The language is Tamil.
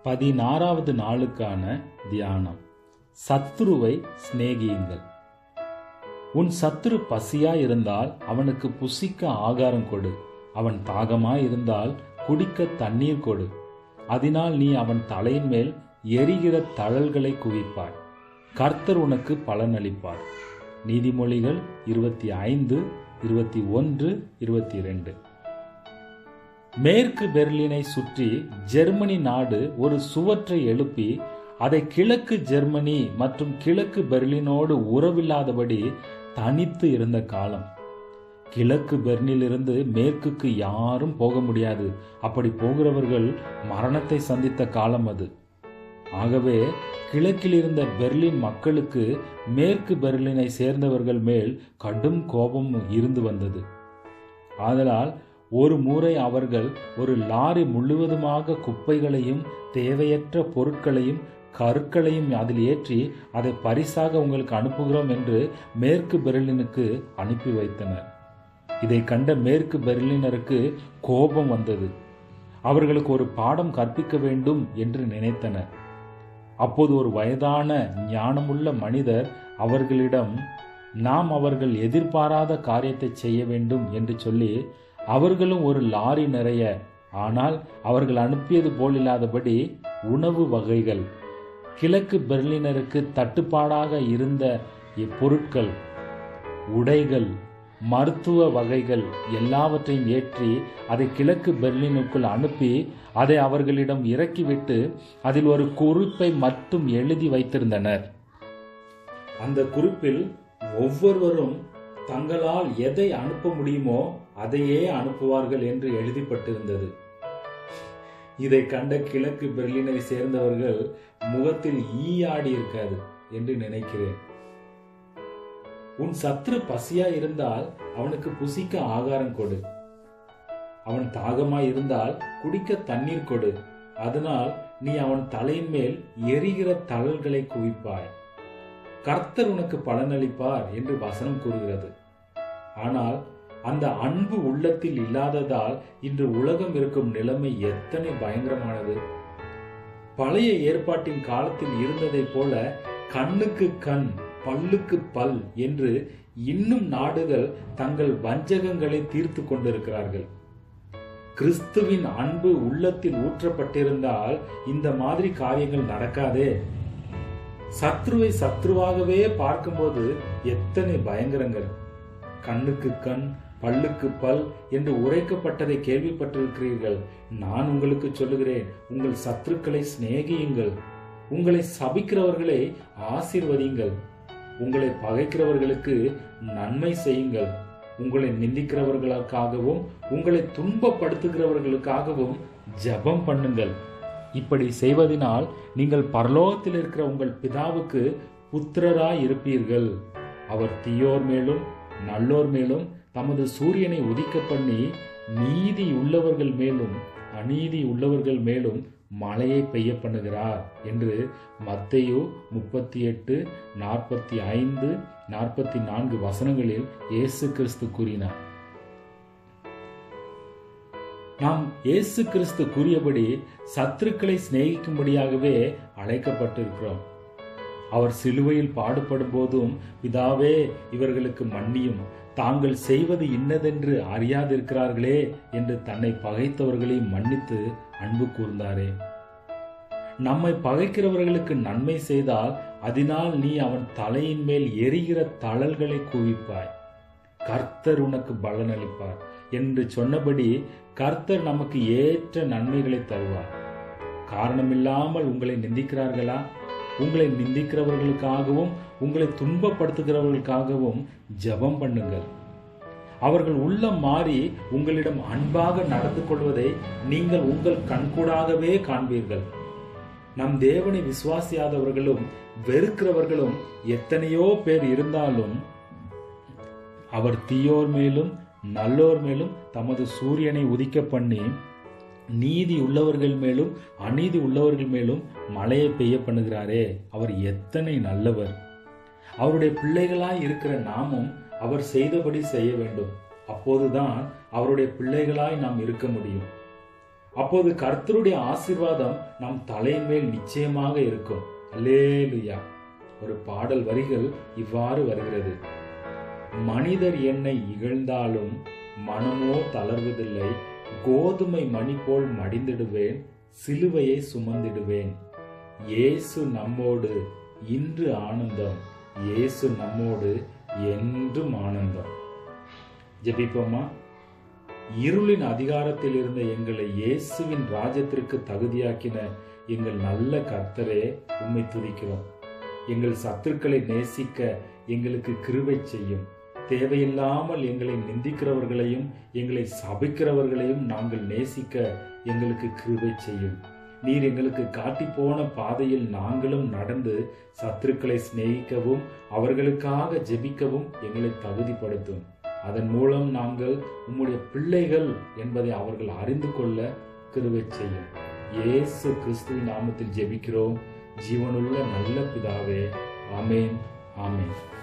பதினாறாவது நாளுக்கான தியானம் சத்துருவை சிநேகியுங்கள் உன் சத்துரு பசியாய் இருந்தால் அவனுக்கு புசிக்க ஆகாரம் கொடு அவன் தாகமாய் இருந்தால் குடிக்க தண்ணீர் கொடு அதனால் நீ அவன் தலையின் மேல் எரிகிற தழல்களை குவிப்பாய் கர்த்தர் உனக்கு பலனளிப்பார் நீதிமொழிகள் இருபத்தி ஐந்து இருபத்தி ஒன்று இருபத்தி ரெண்டு மேற்கு பெர்லினை சுற்றி ஜெர்மனி நாடு ஒரு சுவற்றை எழுப்பி அதை கிழக்கு ஜெர்மனி மற்றும் கிழக்கு பெர்லினோடு உறவில்லாதபடி தனித்து இருந்த காலம் கிழக்கு பெர்னிலிருந்து மேற்குக்கு யாரும் போக முடியாது அப்படி போகிறவர்கள் மரணத்தை சந்தித்த காலம் அது ஆகவே கிழக்கில் இருந்த பெர்லின் மக்களுக்கு மேற்கு பெர்லினை சேர்ந்தவர்கள் மேல் கடும் கோபம் இருந்து வந்தது ஆதலால் ஒரு முறை அவர்கள் ஒரு லாரி முழுவதுமாக குப்பைகளையும் தேவையற்ற பொருட்களையும் கற்களையும் அதில் ஏற்றி அதை பரிசாக உங்களுக்கு அனுப்புகிறோம் என்று மேற்கு பெர்லினுக்கு அனுப்பி வைத்தனர் இதை கண்ட மேற்கு பெர்லினருக்கு கோபம் வந்தது அவர்களுக்கு ஒரு பாடம் கற்பிக்க வேண்டும் என்று நினைத்தனர் அப்போது ஒரு வயதான ஞானமுள்ள மனிதர் அவர்களிடம் நாம் அவர்கள் எதிர்பாராத காரியத்தை செய்ய வேண்டும் என்று சொல்லி அவர்களும் ஒரு லாரி நிறைய ஆனால் அவர்கள் அனுப்பியது போலில்லாதபடி உணவு வகைகள் கிழக்கு பெர்லினருக்கு தட்டுப்பாடாக இருந்த இப்பொருட்கள் உடைகள் மருத்துவ வகைகள் எல்லாவற்றையும் ஏற்றி அதை கிழக்கு பெர்லினுக்குள் அனுப்பி அதை அவர்களிடம் இறக்கிவிட்டு அதில் ஒரு குறிப்பை மட்டும் எழுதி வைத்திருந்தனர் அந்த குறிப்பில் ஒவ்வொருவரும் தங்களால் எதை அனுப்ப முடியுமோ அதையே அனுப்புவார்கள் என்று எழுதிப்பட்டிருந்தது இதை கண்ட கிழக்கு பெர்லினை சேர்ந்தவர்கள் முகத்தில் ஈயாடி இருக்காது என்று நினைக்கிறேன் உன் சத்ரு பசியா இருந்தால் அவனுக்கு புசிக்க ஆகாரம் கொடு அவன் தாகமாய் இருந்தால் குடிக்க தண்ணீர் கொடு அதனால் நீ அவன் தலையின் மேல் எரிகிற தழல்களை குவிப்பாய் கர்த்தர் உனக்கு பலனளிப்பார் என்று வசனம் கூறுகிறது ஆனால் அந்த அன்பு உள்ளத்தில் இல்லாததால் இன்று உலகம் இருக்கும் நிலைமை எத்தனை பயங்கரமானது பழைய ஏற்பாட்டின் காலத்தில் இருந்ததைப் போல கண்ணுக்கு கண் பல்லுக்கு பல் என்று இன்னும் நாடுகள் தங்கள் வஞ்சகங்களை தீர்த்து கொண்டிருக்கிறார்கள் கிறிஸ்துவின் அன்பு உள்ளத்தில் ஊற்றப்பட்டிருந்தால் இந்த மாதிரி காரியங்கள் நடக்காதே சத்ருவை சத்ருவாகவே பார்க்கும்போது எத்தனை பயங்கரங்கள் கண்ணுக்கு கண் பல்லுக்கு பல் என்று உரைக்கப்பட்டதை கேள்விப்பட்டிருக்கிறீர்கள் நான் உங்களுக்கு சொல்லுகிறேன் உங்கள் சத்துருக்களை சிநேகியுங்கள் உங்களை சபிக்கிறவர்களை ஆசீர்வதியுங்கள் உங்களை பகைக்கிறவர்களுக்கு நன்மை செய்யுங்கள் உங்களை நிந்திக்கிறவர்களுக்காகவும் உங்களை துன்பப்படுத்துகிறவர்களுக்காகவும் ஜெபம் பண்ணுங்கள் இப்படி செய்வதனால் நீங்கள் பரலோகத்தில் இருக்கிற உங்கள் பிதாவுக்கு புத்திரராய் இருப்பீர்கள் அவர் தீயோர் மேலும் நல்லோர் மேலும் தமது சூரியனை உதிக்க பண்ணி நீதி உள்ளவர்கள் மேலும் அநீதி உள்ளவர்கள் மேலும் மழையை பெய்ய பண்ணுகிறார் என்று மத்தையோ முப்பத்தி எட்டு நாற்பத்தி ஐந்து நாற்பத்தி நான்கு வசனங்களில் இயேசு கிறிஸ்து கூறினார் நாம் இயேசு கிறிஸ்து கூறியபடி சத்துருக்களை சிநேகிக்கும்படியாகவே அழைக்கப்பட்டிருக்கிறோம் அவர் சிலுவையில் பாடுபடும் போதும் பிதாவே இவர்களுக்கு மன்னியும் தாங்கள் செய்வது இன்னதென்று அறியாதிருக்கிறார்களே என்று தன்னை பகைத்தவர்களை மன்னித்து அன்பு கூர்ந்தாரே நம்மை பகைக்கிறவர்களுக்கு நன்மை செய்தால் அதனால் நீ அவன் தலையின் மேல் எரிகிற தழல்களை குவிப்பாய் கர்த்தர் உனக்கு பலனளிப்பார் என்று சொன்னபடி கர்த்தர் நமக்கு ஏற்ற நன்மைகளை தருவார் காரணமில்லாமல் உங்களை நிந்திக்கிறார்களா உங்களை நிந்திக்கிறவர்களுக்காகவும் உங்களை துன்பப்படுத்துகிறவர்களுக்காகவும் ஜெபம் பண்ணுங்கள் அவர்கள் உள்ளம் மாறி உங்களிடம் அன்பாக நடந்து கொள்வதை நீங்கள் உங்கள் கண்கூடாகவே காண்பீர்கள் நம் தேவனை விசுவாசியாதவர்களும் வெறுக்கிறவர்களும் எத்தனையோ பேர் இருந்தாலும் அவர் தீயோர் மேலும் நல்லோர் மேலும் தமது சூரியனை உதிக்க பண்ணி நீதி உள்ளவர்கள் மேலும் அநீதி உள்ளவர்கள் மேலும் மழையை பெய்ய பண்ணுகிறாரே அவர் எத்தனை நல்லவர் அவருடைய பிள்ளைகளாய் இருக்கிற நாமும் அவர் செய்தபடி செய்ய வேண்டும் அப்போதுதான் அவருடைய பிள்ளைகளாய் நாம் இருக்க முடியும் அப்போது கர்த்தருடைய ஆசீர்வாதம் நம் தலையின் மேல் நிச்சயமாக இருக்கும் அல்லேலுயா ஒரு பாடல் வரிகள் இவ்வாறு வருகிறது மனிதர் என்னை இகழ்ந்தாலும் மனமோ தளர்வதில்லை கோதுமை மணி போல் மடிந்திடுவேன் சிலுவையை சுமந்திடுவேன் இயேசு நம்மோடு இன்று ஆனந்தம் இயேசு நம்மோடு என்றும் ஆனந்தம் ஜெபிப்போமா இருளின் அதிகாரத்தில் இருந்த எங்களை இயேசுவின் ராஜ்யத்திற்கு தகுதியாக்கின எங்கள் நல்ல கர்த்தரே உம்மை துதிக்கிறோம் எங்கள் சத்துருக்களை நேசிக்க எங்களுக்கு கிருபை செய்யும் தேவையில்லாமல் எங்களை நிந்திக்கிறவர்களையும் எங்களை சபிக்கிறவர்களையும் நாங்கள் நேசிக்க எங்களுக்கு கிருபை செய்யும் நீர் எங்களுக்கு காட்டி போன பாதையில் நாங்களும் நடந்து சத்துருக்களை சிநேகிக்கவும் அவர்களுக்காக ஜெபிக்கவும் எங்களை தகுதிப்படுத்தும் அதன் மூலம் நாங்கள் உம்முடைய பிள்ளைகள் என்பதை அவர்கள் அறிந்து கொள்ள கிருபை செய்யும் இயேசு கிறிஸ்துவின் நாமத்தில் ஜெபிக்கிறோம் ஜீவனுள்ள நல்ல பிதாவே ஆமேன் ஆமேன்